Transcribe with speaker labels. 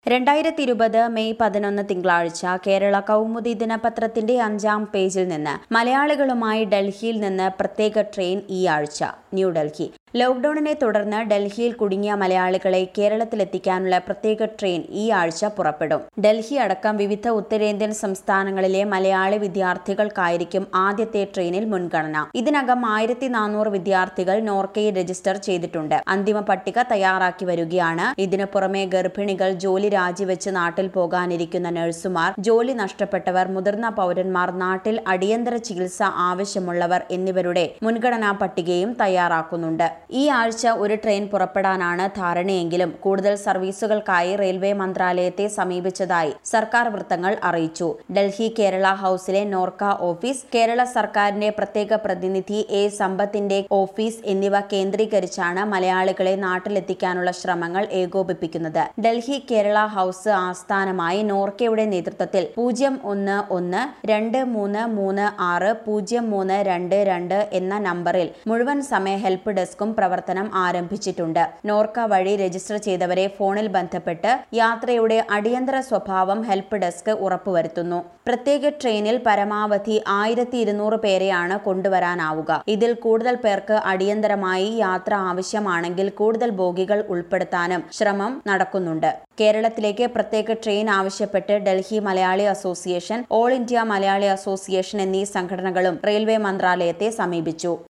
Speaker 1: രണ്ടായിരത്തി ഇരുപത് മെയ് പതിനൊന്ന് തിങ്കളാഴ്ച കേരള കൗമുദി ദിനപത്രത്തിന്റെ അഞ്ചാം പേജിൽ നിന്ന് മലയാളികളുമായി ഡൽഹിയിൽ നിന്ന് പ്രത്യേക ട്രെയിൻ ഈ ആഴ്ച ന്യൂഡൽഹി ലോക്ഡൌണിനെ തുടർന്ന് ഡൽഹിയിൽ കുടുങ്ങിയ മലയാളികളെ കേരളത്തിലെത്തിക്കാനുള്ള പ്രത്യേക ട്രെയിൻ ഈ ആഴ്ച പുറപ്പെടും ഡൽഹി അടക്കം വിവിധ ഉത്തരേന്ത്യൻ സംസ്ഥാനങ്ങളിലെ മലയാളി വിദ്യാർത്ഥികൾക്കായിരിക്കും ആദ്യത്തെ ട്രെയിനിൽ മുൻഗണന ഇതിനകം ആയിരത്തി നാനൂറ് വിദ്യാർത്ഥികൾ നോർക്കയിൽ രജിസ്റ്റർ ചെയ്തിട്ടുണ്ട് അന്തിമ പട്ടിക തയ്യാറാക്കി വരികയാണ് ഇതിനു പുറമെ ഗർഭിണികൾ ജോലി രാജിവെച്ച് നാട്ടിൽ പോകാനിരിക്കുന്ന നഴ്സുമാർ ജോലി നഷ്ടപ്പെട്ടവർ മുതിർന്ന പൗരന്മാർ നാട്ടിൽ അടിയന്തര ചികിത്സ ആവശ്യമുള്ളവർ എന്നിവരുടെ മുൻഗണനാ പട്ടികയും തയ്യാറാക്കുന്നുണ്ട് ഈ ആഴ്ച ഒരു ട്രെയിൻ പുറപ്പെടാനാണ് ധാരണയെങ്കിലും കൂടുതൽ സർവീസുകൾക്കായി റെയിൽവേ മന്ത്രാലയത്തെ സമീപിച്ചതായി സർക്കാർ വൃത്തങ്ങൾ അറിയിച്ചു ഡൽഹി കേരള ഹൌസിലെ നോർക്ക ഓഫീസ് കേരള സർക്കാരിന്റെ പ്രത്യേക പ്രതിനിധി എ സമ്പത്തിന്റെ ഓഫീസ് എന്നിവ കേന്ദ്രീകരിച്ചാണ് മലയാളികളെ നാട്ടിലെത്തിക്കാനുള്ള ശ്രമങ്ങൾ ഏകോപിപ്പിക്കുന്നത് ഡൽഹി കേരള ഹൌസ് ആസ്ഥാനമായി നോർക്കയുടെ നേതൃത്വത്തിൽ പൂജ്യം ഒന്ന് ഒന്ന് രണ്ട് മൂന്ന് മൂന്ന് ആറ് പൂജ്യം മൂന്ന് രണ്ട് രണ്ട് എന്ന നമ്പറിൽ മുഴുവൻ സമയ ഹെൽപ്പ് ഡെസ്കും പ്രവർത്തനം ആരംഭിച്ചിട്ടുണ്ട് നോർക്ക വഴി രജിസ്റ്റർ ചെയ്തവരെ ഫോണിൽ ബന്ധപ്പെട്ട് യാത്രയുടെ അടിയന്തര സ്വഭാവം ഹെൽപ്പ് ഡെസ്ക് ഉറപ്പുവരുത്തുന്നു പ്രത്യേക ട്രെയിനിൽ പരമാവധി ആയിരത്തി ഇരുന്നൂറ് പേരെയാണ് കൊണ്ടുവരാനാവുക ഇതിൽ കൂടുതൽ പേർക്ക് അടിയന്തരമായി യാത്ര ആവശ്യമാണെങ്കിൽ കൂടുതൽ ബോഗികൾ ഉൾപ്പെടുത്താനും ശ്രമം നടക്കുന്നുണ്ട് കേരളത്തിലേക്ക് പ്രത്യേക ട്രെയിൻ ആവശ്യപ്പെട്ട് Delhi Malayali association all India Malayali association എന്നീ സംഘടനകളും റെയിൽവേ മന്ത്രാലയത്തെ സമീപിച്ചു